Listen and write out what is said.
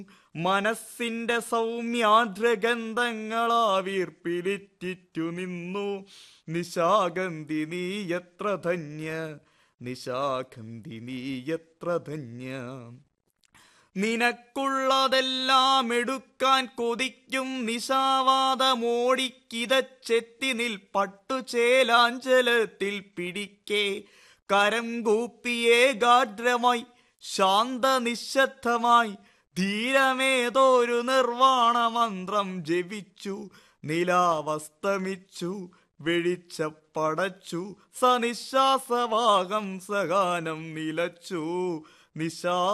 മനസ്സിന്റെ സൗമ്യാദ്രഗന്ധങ്ങളാവീർപ്പിലിറ്റിറ്റു നിന്നു നിശാഗന്ധി നീ എത്ര ധന്യ നിശാഗന്ധി നീ എത്ര ധന്യ നിനക്കുള്ളതെല്ലാം എടുക്കാൻ കൊതിക്കും നിശാവാദമോടിക്കിതച്ചെത്തി നിൽ പട്ടുചേലാഞ്ചലത്തിൽ പിടിക്കേ കരം കൂപ്പിയേ ഗാഢ്രമായി ശാന്ത നിശബ്ദമായി ധീരമേതൊരു നിർവാണ മന്ത്രം ജപിച്ചു നിലാവസ്തമിച്ചു വെളിച്ചപ്പടച്ചു സനിശ്വാസവാകം സഗാനം നിലച്ചു നിശാ